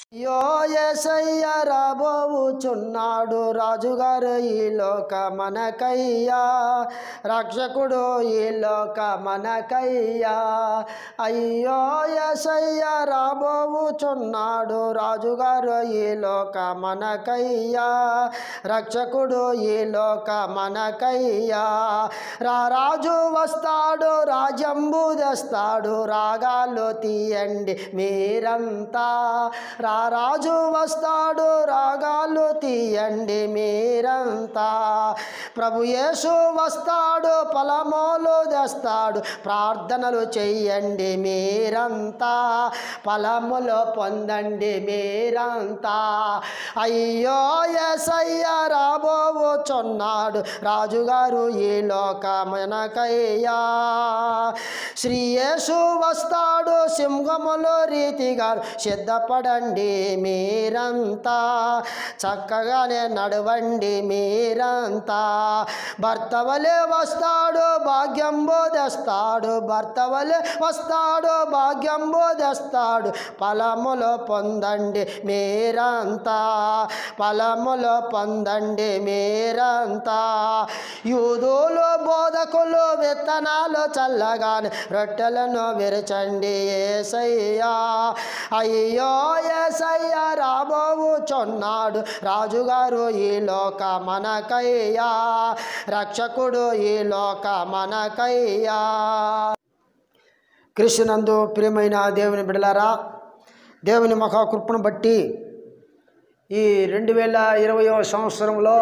యో ఎసయ్య రాబోవుచున్నాడు రాజుగారు ఈ లోక మనకయ్యా రక్షకుడు ఈ లోక మనకయ్యా అయ్యో ఎసయ్య రాబోవుచున్నాడు రాజుగారు ఈ లోక మనకయ్యా రక్షకుడు ఈ లోక మనకయ్యా రా రాజు వస్తాడు రాజంబు తెస్తాడు రాగాలు తీయండి మీరంతా రా రాజు వస్తాడు రాగాలు తీయండి మీరంతా ప్రభు యేసు వస్తాడు ఫలమోలు తెస్తాడు ప్రార్థనలు చెయ్యండి మీరంతా ఫలములు పొందండి మీరంతా అయ్యో ఎసయ్య రాబోచున్నాడు రాజుగారు ఈ లోకమనకయ్యా శ్రీ యేసు వస్తాడు సింహములు రీతిగా సిద్ధపడండి మీరంతా చక్కగానే నడవండి మీరంతా భర్త వలె వస్తాడు భాగ్యం బోధస్తాడు భర్త వలె వస్తాడు భాగ్యం బోధస్తాడు ఫలములు పొందండి మీరంతా ఫలములు పొందండి మీరంతా యూదులు బోధకులు విత్తనాలు చల్లగానే రొట్టెలను విరచండి ఏసయ్యా అయ్యో ఏసయ్య రాబోవుచున్నాడు రాజుగారు ఈ లోక మనకయ్యా రక్షకుడు ఈ లోక మనకయ్యా కృష్ణనందు ప్రియమైన దేవుని బిడలారా దేవుని మహాకృపను బట్టి ఈ రెండు వేల ఇరవయో సంవత్సరంలో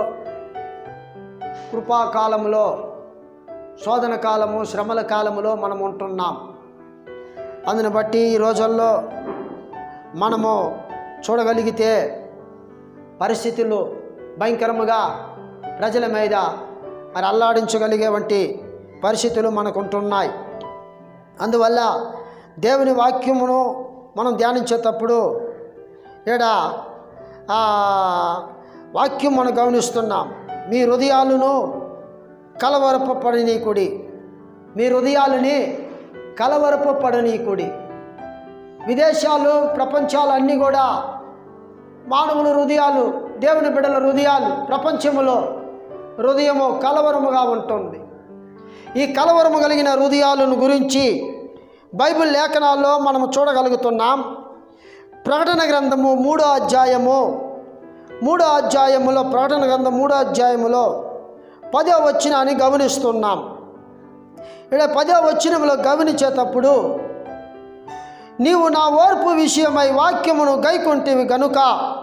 కృపాకాలంలో శోధన కాలము శ్రమల కాలములో మనం ఉంటున్నాం అందుని బట్టి ఈ రోజుల్లో మనము చూడగలిగితే పరిస్థితులు భయంకరముగా ప్రజల మీద మరి అల్లాడించగలిగే వంటి పరిస్థితులు మనకు ఉంటున్నాయి అందువల్ల దేవుని వాక్యమును మనం ధ్యానించేటప్పుడు ఈడ ఆ, వాక్యం మనం గమనిస్తున్నాం మీ హృదయాలను కలవరపడనీకుడి మీ హృదయాలని కలవరపడనీకుడి విదేశాలు ప్రపంచాలు అన్నీ కూడా మానవుల హృదయాలు దేవుని బిడ్డల హృదయాలు ప్రపంచములో హృదయము కలవరముగా ఉంటుంది ఈ కలవరము కలిగిన హృదయాలను గురించి బైబిల్ లేఖనాల్లో మనం చూడగలుగుతున్నాం ప్రకటన గ్రంథము మూడో అధ్యాయము మూడో అధ్యాయములో ప్రకటన గ్రంథం మూడో అధ్యాయములో పదో వచ్చినాన్ని గమనిస్తున్నాం ఇక్కడ పదో వచ్చినములో గమనించేటప్పుడు నీవు నా ఓర్పు విషయమై వాక్యమును గైకొంటివి గనుక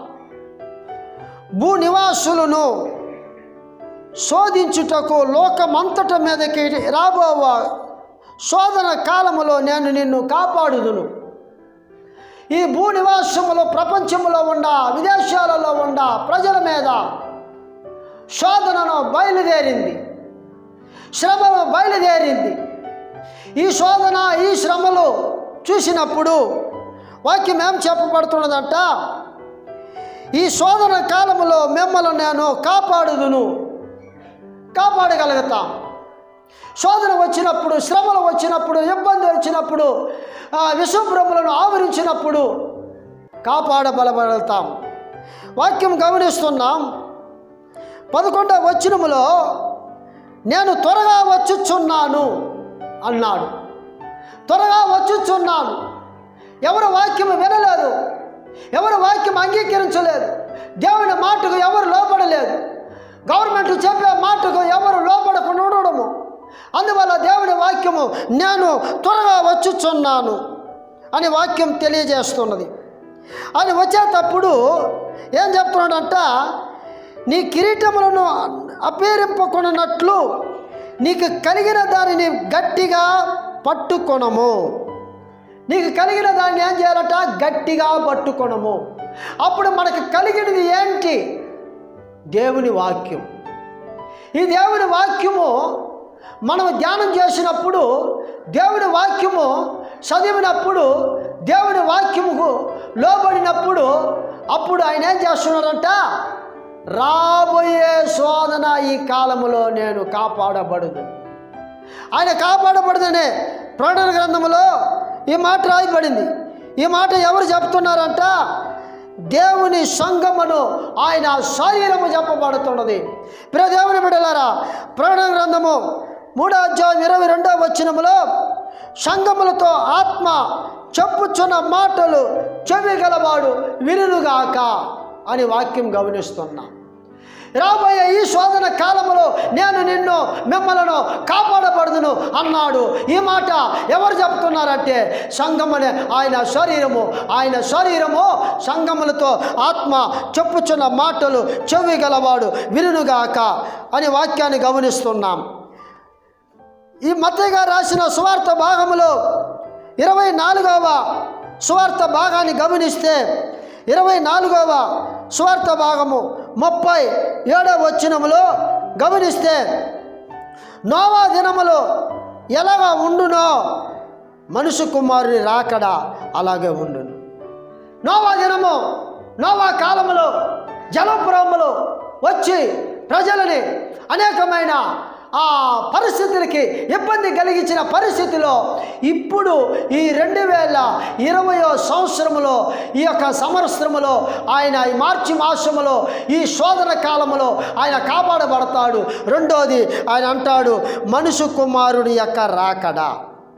భూ నివాసులను శోధించుటకు లోకమంతట మీదకి రాబోవ శోధన కాలములో నేను నిన్ను కాపాడుదును ఈ భూ నివాసములో ప్రపంచములో ఉండ విదేశాలలో ఉండ ప్రజల మీద శోధనను బయలుదేరింది శ్రమను బయలుదేరింది ఈ శోధన ఈ శ్రమలు చూసినప్పుడు వాక్యం ఏం చెప్పబడుతున్నదంట ఈ శోధన కాలములో మిమ్మల్ని నేను కాపాడుదును కాపాడగలుగుతాం శోధన వచ్చినప్పుడు శ్రమలు వచ్చినప్పుడు ఇబ్బంది వచ్చినప్పుడు ఆ విషభ్రములను ఆవరించినప్పుడు కాపాడబలబడతాం వాక్యం గమనిస్తున్నాం పదకొండవ వచనములో నేను త్వరగా వచ్చుచున్నాను అన్నాడు త్వరగా వచ్చుచున్నాను ఎవరు వాక్యం వినలేదు ఎవరు వాక్యం అంగీకరించలేదు దేవుని మాటకు ఎవరు లోపడలేదు గవర్నమెంట్ చెప్పే మాటకు ఎవరు లోపడకుండా ఉండడము అందువల్ల దేవుని వాక్యము నేను త్వరగా వచ్చుచున్నాను అని వాక్యం తెలియజేస్తున్నది అది వచ్చేటప్పుడు ఏం చెప్తున్నాడంట నీ కిరీటములను అపేరింపకొనట్లు నీకు కలిగిన దానిని గట్టిగా పట్టుకొనము నీకు కలిగిన దాన్ని ఏం చేయాలట గట్టిగా పట్టుకొనము అప్పుడు మనకు కలిగినది ఏంటి దేవుని వాక్యం ఈ దేవుని వాక్యము మనం ధ్యానం చేసినప్పుడు దేవుని వాక్యము చదివినప్పుడు దేవుని వాక్యముకు లోబడినప్పుడు అప్పుడు ఆయన ఏం చేస్తున్నారంట రాబోయే శోధన ఈ కాలములో నేను కాపాడబడదు ఆయన కాపాడబడదనే ప్రకటన గ్రంథములో ఈ మాట రాయబడింది ఈ మాట ఎవరు చెప్తున్నారంట దేవుని సంగమును ఆయన శరీరము చెప్పబడుతున్నది ప్రియ దేవుని బిడ్డలారా ప్రకటన గ్రంథము మూడో అధ్యాయం ఇరవై రెండో వచనములో సంగములతో ఆత్మ చెప్పుచున్న మాటలు చెవి గలవాడు వినుగాక అని వాక్యం గమనిస్తున్నాం రాబోయే ఈ శోధన కాలములో నేను నిన్ను మిమ్మలను కాపాడబడుదును అన్నాడు ఈ మాట ఎవరు చెప్తున్నారంటే సంగమనే ఆయన శరీరము ఆయన శరీరము సంగములతో ఆత్మ చెప్పుచున్న మాటలు చెవి గలవాడు వినుగాక అని వాక్యాన్ని గమనిస్తున్నాం ఈ మత్తయ్య రాసిన సువార్త భాగములో ఇరవై నాలుగవ సువార్త భాగాన్ని గమనిస్తే ఇరవై నాలుగవ సువార్త భాగము ముప్పై ఏడవ వచనములో గమనిస్తే నోవా దినములో ఎలాగా ఉండునో మనుషు కుమారుని రాకడ అలాగే ఉండును నోవా దినము నోవా కాలములో జలపురములో వచ్చి ప్రజలని అనేకమైన ఆ పరిస్థితులకి ఇబ్బంది కలిగించిన పరిస్థితిలో ఇప్పుడు ఈ రెండు వేల ఇరవయో సంవత్సరములో ఈ యొక్క సంవత్సరములో ఆయన ఈ మార్చి మాసములో ఈ శోధన కాలములో ఆయన కాపాడబడతాడు రెండోది ఆయన అంటాడు మనుషు కుమారుడి యొక్క రాకడ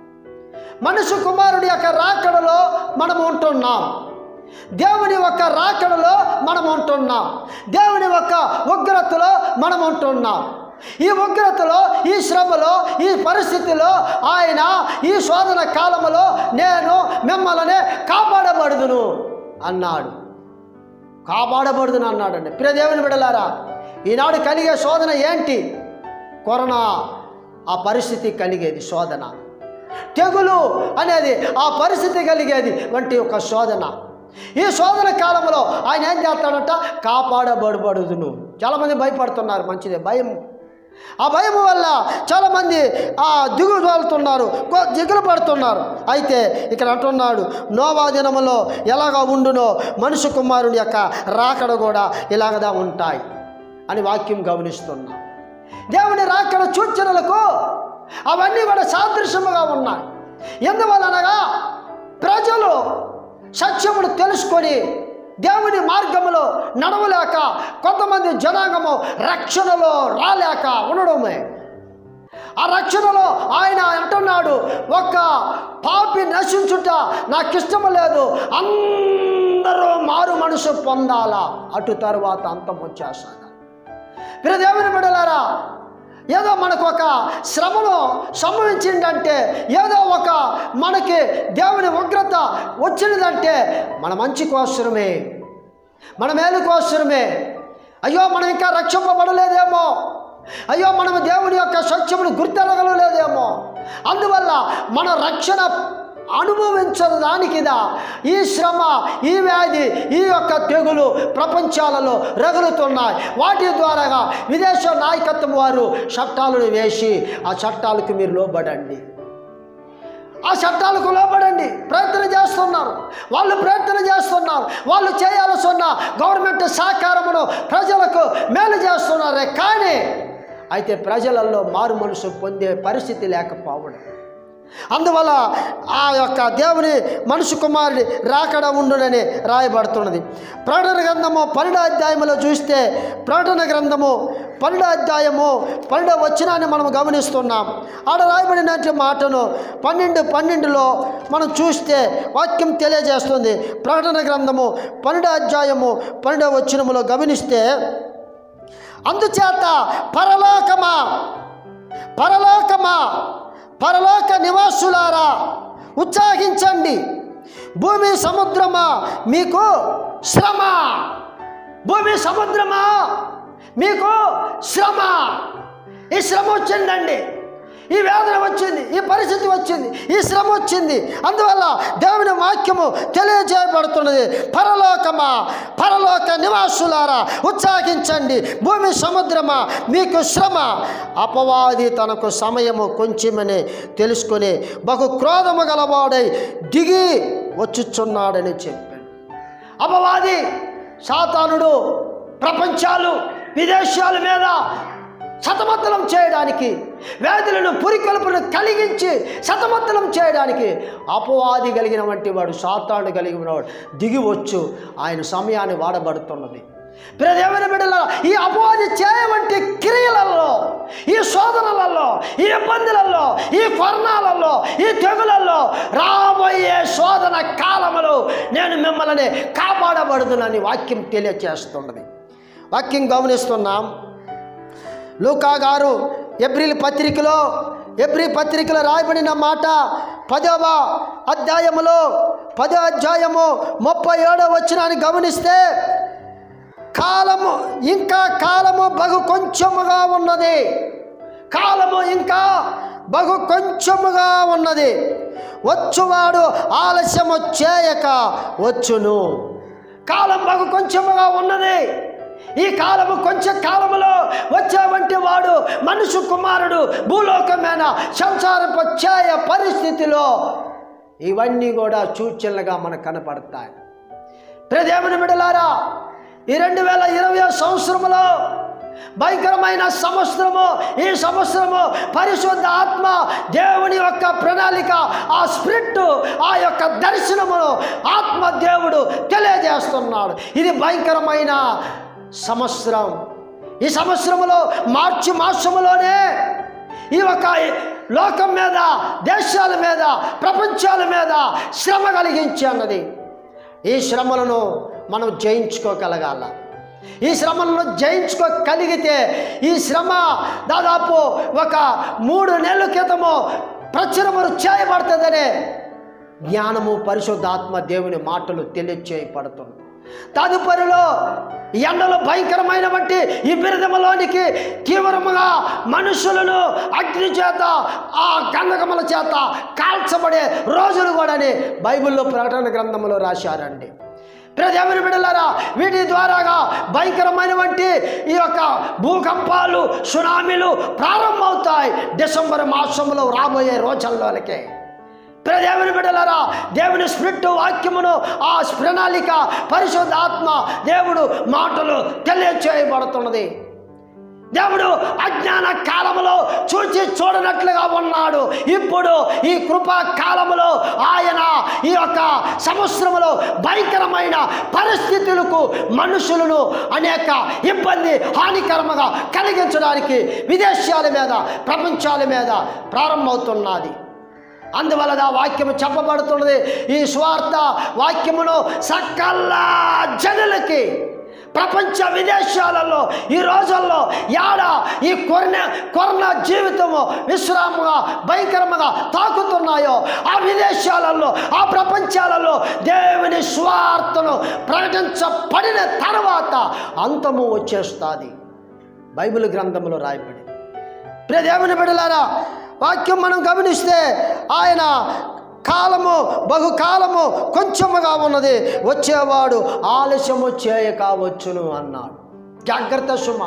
మనుషు కుమారుడి యొక్క రాకడలో మనం ఉంటున్నాం దేవుని యొక్క రాకడలో మనం ఉంటున్నాం దేవుని యొక్క ఉగ్రతలో మనం ఉంటున్నాం ఈ ఉగ్రతలో ఈ శ్రమలో ఈ పరిస్థితిలో ఆయన ఈ శోధన కాలములో నేను మిమ్మల్ని కాపాడబడుదును అన్నాడు కాపాడబడుదును అన్నాడండి ప్రియ దేవుని బిడలారా ఈనాడు కలిగే శోధన ఏంటి కరోనా ఆ పరిస్థితి కలిగేది శోధన తెగులు అనేది ఆ పరిస్థితి కలిగేది వంటి ఒక శోధన ఈ శోధన కాలంలో ఆయన ఏం చేస్తాడంట కాపాడబడబడుదును చాలామంది భయపడుతున్నారు మంచిదే భయం ఆ భయం వల్ల చాలామంది ఆ దిగులు తోలుతున్నారు గో- దిగులు పడుతున్నారు అయితే ఇక్కడ అంటున్నాడు నోవా దినములో ఎలాగ ఉండునో మనుషు కుమారుని యొక్క రాకడ కూడా ఇలాగదా ఉంటాయి అని వాక్యం గమనిస్తున్నాం దేవుని రాకడ సూచనలకు అవన్నీ కూడా సాదృశ్యముగా ఉన్నాయి ఎందువలనగా ప్రజలు సత్యమును తెలుసుకొని దేవుని మార్గములో నడవలేక కొంతమంది జనాంగము రక్షణలో రాలేక ఉండడమే ఆ రక్షణలో ఆయన అంటున్నాడు ఒక పాపి నశించుట నాకు ఇష్టము లేదు అందరూ మారు మనసు పొందాలా అటు తర్వాత అంతం వచ్చేసాను ప్రియ దేవుని బిడ్డలారా ఏదో మనకు ఒక శ్రమను సంభవించిందంటే ఏదో ఒక మనకి దేవుని ఉగ్రత వచ్చినదంటే మన మంచి కోసరమే మన మేలు కోసరమే అయ్యో మనం ఇంకా రక్షింపబడలేదేమో అయ్యో మనం దేవుని యొక్క సత్యమును గుర్తెరగలేదేమో అందువల్ల మన రక్షణ అనుభవించడానికిదా ఈ శ్రమ ఈ వ్యాధి ఈ యొక్క తెగులు ప్రపంచాలలో రగులుతున్నాయి వాటి ద్వారాగా విదేశ నాయకత్వం వారు చట్టాలను వేసి ఆ చట్టాలకు మీరు లోబడండి ఆ చట్టాలకు లోబడండి ప్రయత్నం చేస్తున్నారు వాళ్ళు ప్రయత్నం చేస్తున్నారు వాళ్ళు చేయాల్సిన గవర్నమెంట్ సహకారమును ప్రజలకు మేలు చేస్తున్నారే కానీ అయితే ప్రజలలో మారు మనసు పొందే పరిస్థితి లేకపోవడం అందువల్ల ఆ యొక్క దేవుని మనుషు కుమారుడి రాకడ ఉండునని రాయబడుతున్నది ప్రకటన గ్రంథము పన్నెండో అధ్యాయంలో చూస్తే ప్రకటన గ్రంథము పన్నెండో అధ్యాయము పన్నెండో వచ్చినాన్ని మనం గమనిస్తున్నాం ఆడ రాయబడినటువంటి మాటను పన్నెండు పన్నెండులో మనం చూస్తే వాక్యం తెలియజేస్తుంది ప్రకటన గ్రంథము పన్నెండో అధ్యాయము పన్నెండో వచ్చినములో గమనిస్తే అందుచేత పరలోకమా పరలోకమా పరలోక నివాసులారా ఉత్సాహించండి భూమి సముద్రమా మీకు శ్రమ భూమి సముద్రమా మీకు శ్రమ ఈ శ్రమ వచ్చిందండి ఈ వేదన వచ్చింది ఈ పరిస్థితి వచ్చింది ఈ శ్రమ వచ్చింది అందువల్ల దేవుని వాక్యము తెలియజేయబడుతున్నది పరలోకమా పరలోక నివాసులారా ఉత్సాహించండి భూమి సముద్రమా మీకు శ్రమ అపవాది తనకు సమయము కొంచెమని తెలుసుకొని బహు క్రోధము గలవాడై దిగి వచ్చుచున్నాడని చెప్పాడు అపవాది సాతానుడు ప్రపంచాలు విదేశాల మీద సతమతనం చేయడానికి వ్యాధులను పురికొల్పును కలిగించి సతమత్తలం చేయడానికి అపవాది కలిగిన వంటి వాడు సాతాను కలిగిన వాడు దిగివచ్చు ఆయన సమయాన్ని వాడబడుతున్నది ప్రదేవన బిడ్డల ఈ అపవాది చేయవంటి క్రియలలో ఈ శోధనలలో ఈ ఇబ్బందులలో ఈ కొరణాలలో ఈ తెగులలో రాబోయే శోధన కాలములో నేను మిమ్మల్ని కాపాడబడుదునని వాక్యం తెలియచేస్తున్నది వాక్యం గమనిస్తున్నాం లూకా గారు ఎబ్రిల్ పత్రికలో ఎబ్రి పత్రికలో రాయబడిన మాట పదవ అధ్యాయములో పదో అధ్యాయము ముప్పై ఏడవ వచ్చినాన్ని గమనిస్తే కాలము ఇంకా కాలము బహు కొంచెముగా ఉన్నది కాలము ఇంకా బహు కొంచెముగా ఉన్నది వచ్చువాడు ఆలస్యము చేయక వచ్చును కాలం బహు కొంచెముగా ఉన్నది ఈ కాలము కొంచెం కాలములో వచ్చేవంటి వాడు మనుషు కుమారుడు భూలోకమైన సంసారపు చేయ పరిస్థితిలో ఇవన్నీ కూడా సూచనలుగా మనకు కనపడతాయి ప్రదేవుని బిడలారా ఈ రెండు వేల ఇరవై సంవత్సరములో భయంకరమైన సంవత్సరము ఈ సంవత్సరము పరిశుద్ధ ఆత్మ దేవుని యొక్క ప్రణాళిక ఆ స్పిరిట్ ఆ యొక్క దర్శనమును ఆత్మ దేవుడు తెలియజేస్తున్నాడు ఇది భయంకరమైన సంవత్సరం ఈ సంవత్సరములో మార్చి మాసములోనే ఈ ఒక లోకం మీద దేశాల మీద ప్రపంచాల మీద శ్రమ కలిగించి అన్నది ఈ శ్రమలను మనం జయించుకోగలగాల ఈ శ్రమలను జయించుకోగలిగితే ఈ శ్రమ దాదాపు ఒక మూడు నెలల క్రితము ప్రచురములు చేయబడుతుందనే జ్ఞానము పరిశుద్ధాత్మ దేవుని మాటలు తెలియచేయబడుతుంది తదుపరిలో ఎండలు భయంకరమైన వంటి ఈ బిరదములోనికి తీవ్రముగా మనుషులను అగ్ని చేత ఆ గంధకముల చేత కాల్చబడే రోజులు కూడాని బైబిల్లో ప్రకటన గ్రంథంలో రాశారండి ప్రదేవుని బిడ్డలారా వీటి ద్వారాగా భయంకరమైన వంటి ఈ యొక్క భూకంపాలు సునామీలు ప్రారంభమవుతాయి డిసెంబర్ మాసంలో రాబోయే రోజుల్లోనికే దేవుని బిడ్డలారా దేవుని స్పిరిట్ వాక్యమును ఆ ప్రణాళిక పరిశుద్ధ ఆత్మ దేవుడు మాటలు తెలియచేయబడుతున్నది దేవుడు అజ్ఞాన కాలములో చూచి చూడనట్లుగా ఉన్నాడు ఇప్పుడు ఈ కృపా కాలములో ఆయన ఈ యొక్క సంవత్సరములో భయంకరమైన పరిస్థితులకు మనుషులను అనేక ఇబ్బంది హానికరముగా కలిగించడానికి విదేశాల మీద ప్రపంచాల మీద ప్రారంభమవుతున్నది అందువలన వాక్యము చెప్పబడుతున్నది ఈ స్వార్థ వాక్యమును సకల జనులకి ప్రపంచ విదేశాలలో ఈ రోజుల్లో యాడ ఈ కొరన కొరనా జీవితము విశ్రామగా భయంకరముగా తాకుతున్నాయో ఆ విదేశాలలో ఆ ప్రపంచాలలో దేవుని స్వార్థను ప్రకటించబడిన తర్వాత అంతము వచ్చేస్తుంది బైబిల్ గ్రంథంలో రాయబడి ప్రియ దేవుని బిడ్డలారా వాక్యం మనం గమనిస్తే ఆయన కాలము బహుకాలము కొంచెముగా ఉన్నది వచ్చేవాడు ఆలస్యము చేయక వచ్చును అన్నాడు జాగ్రత్త సుమ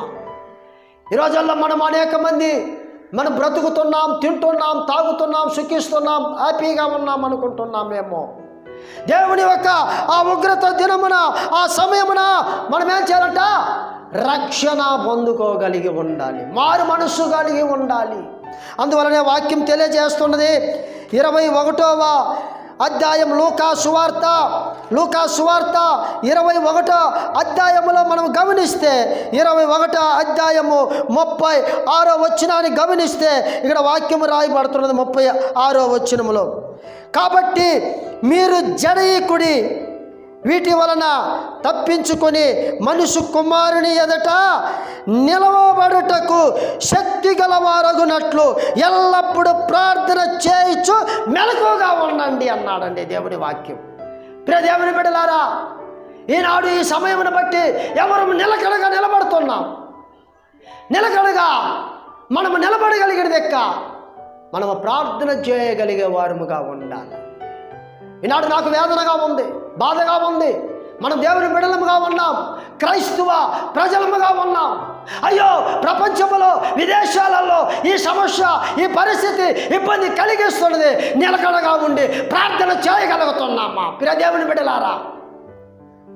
ఈ రోజుల్లో మనం అనేక మంది మనం బ్రతుకుతున్నాం తింటున్నాం తాగుతున్నాం సుఖిస్తున్నాం హ్యాపీగా ఉన్నాం అనుకుంటున్నామేమో దేవుని యొక్క ఆ ఉగ్రత దినమున ఆ సమయమున మనం ఏం చేయాలంట రక్షణ పొందుకోగలిగి ఉండాలి మారు మనస్సు కలిగి ఉండాలి అందువలనే వాక్యం తెలియజేస్తున్నది ఇరవై ఒకటవ అధ్యాయం లూకా సువార్త లూకా సువార్త ఇరవై ఒకటో అధ్యాయములో మనం గమనిస్తే ఇరవై ఒకటో అధ్యాయము ముప్పై ఆరో వచ్చినాన్ని గమనిస్తే ఇక్కడ వాక్యము రాయబడుతున్నది ముప్పై ఆరో వచ్చినములో కాబట్టి మీరు జడయకుడి వీటి వలన తప్పించుకొని మనుషు కుమారుని ఎదట నిలవబడుటకు శక్తి గలవారగునట్లు ఎల్లప్పుడూ ప్రార్థన చేయించు మెలకుగా ఉండండి అన్నాడండి దేవుని వాక్యం ప్రియ దేవుని బిడ్డలారా ఈనాడు ఈ సమయమును బట్టి ఎవరు నిలకడగా నిలబడుతున్నాం నిలకడగా మనము నిలబడగలిగినది ఎక్క మనము ప్రార్థన చేయగలిగే వారముగా ఉండాలి ఈనాడు నాకు వేదనగా ఉంది బాధగా ఉంది మనం దేవుని బిడలముగా ఉన్నాం క్రైస్తవ ప్రజలముగా ఉన్నాం అయ్యో ప్రపంచంలో విదేశాలలో ఈ సమస్య ఈ పరిస్థితి ఇబ్బంది కలిగిస్తున్నది నిలకడగా ఉండి ప్రార్థన చేయగలుగుతున్నామా ప్రియ దేవుని బిడలారా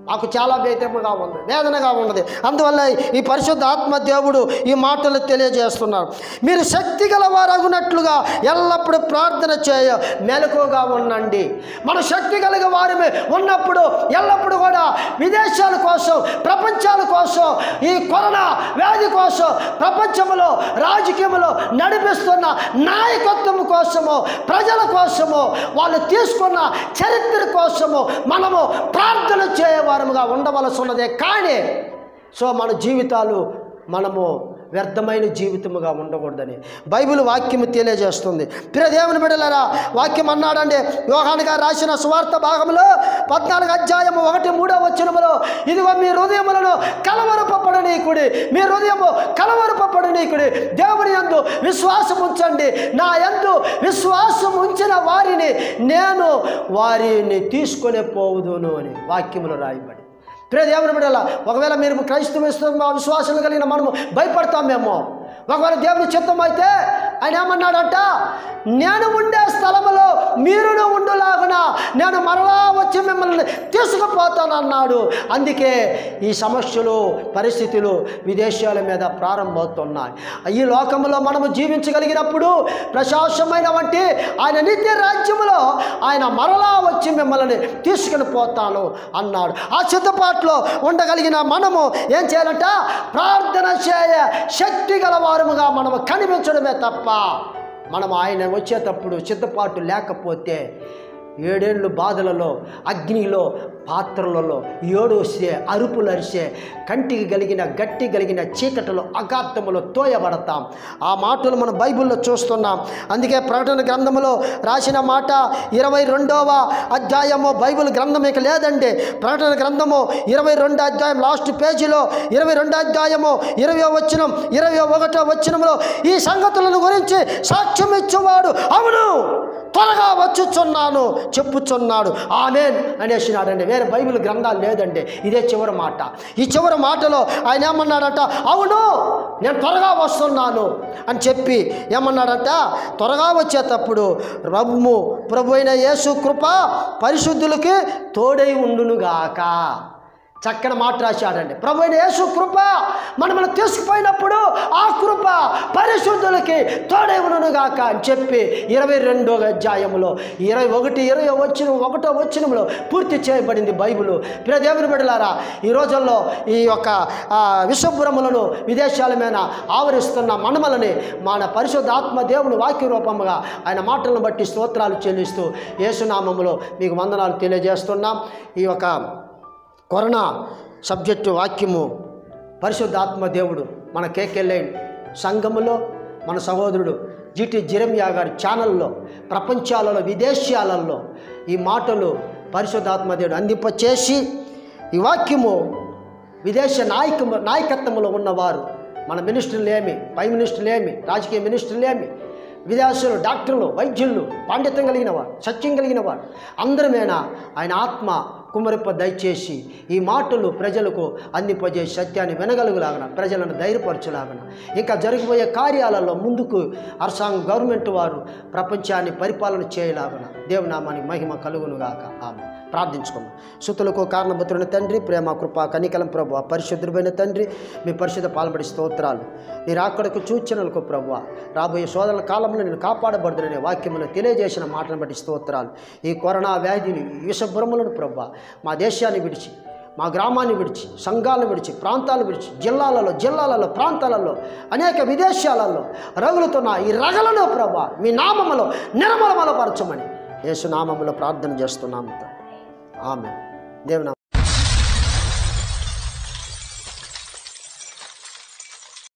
నాకు చాలా వ్యతిరేకంగా ఉంది వేదనగా ఉన్నది అందువల్ల ఈ పరిశుద్ధ ఆత్మ దేవుడు ఈ మాటలు తెలియజేస్తున్నారు మీరు శక్తి గల వారగునట్లుగా ఎల్లప్పుడూ ప్రార్థన చేయ మెలకుగా ఉండండి మన శక్తి కలిగిన వారిమే ఉన్నప్పుడు ఎల్లప్పుడూ కూడా విదేశాల కోసం ప్రపంచాల కోసం ఈ కరోనా వ్యాధి కోసం ప్రపంచంలో రాజకీయంలో నడిపిస్తున్న నాయకత్వం కోసము ప్రజల కోసము వాళ్ళు తీసుకున్న చరిత్ర కోసము మనము ప్రార్థన చేయవారముగా ఉండవలసి ఉన్నదే కానీ సో మన జీవితాలు మనము వ్యర్థమైన జీవితముగా ఉండకూడదని బైబిల్ వాక్యము తెలియజేస్తుంది ప్రియ దేవుని బిడ్డలారా వాక్యం అన్నాడండి యోహాన్ గారు రాసిన సువార్త భాగంలో పద్నాలుగు అధ్యాయము ఒకటి మూడో వచనములో ఇదిగో మీ హృదయములను కలవరపడనీకుడి మీ హృదయము కలవరపడనీకుడి దేవుని యందు విశ్వాసం ఉంచండి నా యందు విశ్వాసం ఉంచిన వారిని నేను వారిని తీసుకొని పోవుదును అని వాక్యములు రాయబడి ప్రియ దేవుని బిడ్డల ఒకవేళ మీరు క్రైస్తవ విశ్వాసం కలిగిన మనము భయపడతామేమో ఒకవేళ దేవుని చిత్తం అయితే ఆయన ఏమన్నాడంట నేను ఉండే స్థలములో మీరును ఉండులాగున నేను మరలా వచ్చి మిమ్మల్ని తీసుకుపోతానన్నాడు అందుకే ఈ సమస్యలు పరిస్థితులు విదేశాల మీద ప్రారంభమవుతున్నాయి ఈ లోకంలో మనము జీవించగలిగినప్పుడు ప్రశాసమైన వంటి ఆయన నిత్య రాజ్యములో ఆయన మరలా వచ్చి మిమ్మల్ని తీసుకుని పోతాను అన్నాడు ఆ సిద్ధపాట్లో ఉండగలిగిన మనము ఏం చేయాలంట ప్రార్థన చేయ శక్తి గల వారముగా మనము కనిపించడమే తప్ప మనం ఆయన వచ్చేటప్పుడు సిద్ధపాటు లేకపోతే ఏడేళ్ళు బాధలలో అగ్నిలో పాత్రలలో ఏడు వస్తే అరుపులు అరిసే కంటికి కలిగిన గట్టి కలిగిన చీకటిలో అగాధములో తోయబడతాం ఆ మాటలు మనం బైబిల్లో చూస్తున్నాం అందుకే ప్రకటన గ్రంథములో రాసిన మాట ఇరవై రెండవ అధ్యాయము బైబిల్ గ్రంథం ఇక లేదండి ప్రకటన గ్రంథము ఇరవై రెండో అధ్యాయం లాస్ట్ పేజీలో ఇరవై రెండో అధ్యాయము ఇరవై వచ్చినం ఇరవై ఒకటో వచ్చినంలో ఈ సంగతులను గురించి సాక్ష్యం ఇచ్చేవాడు అవును త్వరగా వచ్చుచున్నాను చెప్పుచున్నాడు ఆమెన్ అనేసినాడండి వేరే బైబిల్ గ్రంథాలు లేదండి ఇదే చివరి మాట ఈ చివరి మాటలో ఆయన ఏమన్నాడంట అవును నేను త్వరగా వస్తున్నాను అని చెప్పి ఏమన్నాడంట త్వరగా వచ్చేటప్పుడు రమ్ము ప్రభు అయిన యేసు కృప పరిశుద్ధులకి తోడై ఉండునుగాక చక్కని మాట రాశాడండి ప్రభు అయిన యేసు కృప మనల్ని తీసుకుపోయినప్పుడు ఆ కృప పరిశుద్ధులకి తోడేవునుగాక అని చెప్పి ఇరవై రెండో అధ్యాయంలో ఇరవై ఒకటి ఇరవై వచ్చిన ఒకటో వచ్చినంలో పూర్తి చేయబడింది బైబిల్ ప్రియ దేవుని బిడ్డలారా ఈ రోజుల్లో ఈ యొక్క ఆ, విశ్వపురములను విదేశాల మీద ఆవరిస్తున్న మనమలని మన పరిశుద్ధ ఆత్మ దేవుని వాక్య రూపముగా ఆయన మాటలను బట్టి స్తోత్రాలు చెల్లిస్తూ యేసునామములో మీకు వందనాలు తెలియజేస్తున్నాం ఈ యొక్క కరోనా సబ్జెక్టు వాక్యము పరిశుద్ధాత్మ దేవుడు మన కేకెళ్ళేన్ సంఘములో మన సహోదరుడు జిటి జిరమియా గారి ఛానల్లో ప్రపంచాలలో విదేశాలలో ఈ మాటలు పరిశుద్ధాత్మ దేవుడు అందింపచేసి ఈ వాక్యము విదేశ నాయక నాయకత్వంలో ఉన్నవారు మన మినిస్టర్లు ఏమి పై మినిస్టర్లు ఏమి రాజకీయ మినిస్టర్లు ఏమి విదేశాలు డాక్టర్లు వైద్యులు పాండిత్యం కలిగిన వారు సత్యం కలిగిన వారు అందరమేనా ఆయన ఆత్మ కుమరిప్ప దయచేసి ఈ మాటలు ప్రజలకు అందింపజేసి సత్యాన్ని వినగలుగులాగన ప్రజలను ధైర్యపరచులాగన ఇంకా జరిగిపోయే కార్యాలలో ముందుకు అర్సాంగ్ గవర్నమెంట్ వారు ప్రపంచాన్ని పరిపాలన చేయలాగన దేవునామానికి మహిమ కలుగునుగాక ఆమె ప్రార్థించుకుందాం సుతులకు కారణభద్రుని తండ్రి ప్రేమ కృప కనికలం ప్రభు పరిశుద్ధుడైన తండ్రి మీ పరిశుద్ధ పాల్పడి స్తోత్రాలు మీరు అక్కడకు సూచనలకు ప్రభు రాబోయే శోధనల కాలంలో నేను కాపాడబడుతున్న వాక్యమును తెలియజేసిన మాటలను బట్టి స్తోత్రాలు ఈ కరోనా వ్యాధిని ఈ విషభ్రములను ప్రభు మా దేశాన్ని విడిచి మా గ్రామాన్ని విడిచి సంఘాలను విడిచి ప్రాంతాలు విడిచి జిల్లాలలో జిల్లాలలో ప్రాంతాలలో అనేక విదేశాలలో రగులుతున్న ఈ రగలను ప్రభా మీ నామములో నిర్మలమలపరచమని యేసు నామములో ప్రార్థన చేస్తున్నాము ఆమె దేవునా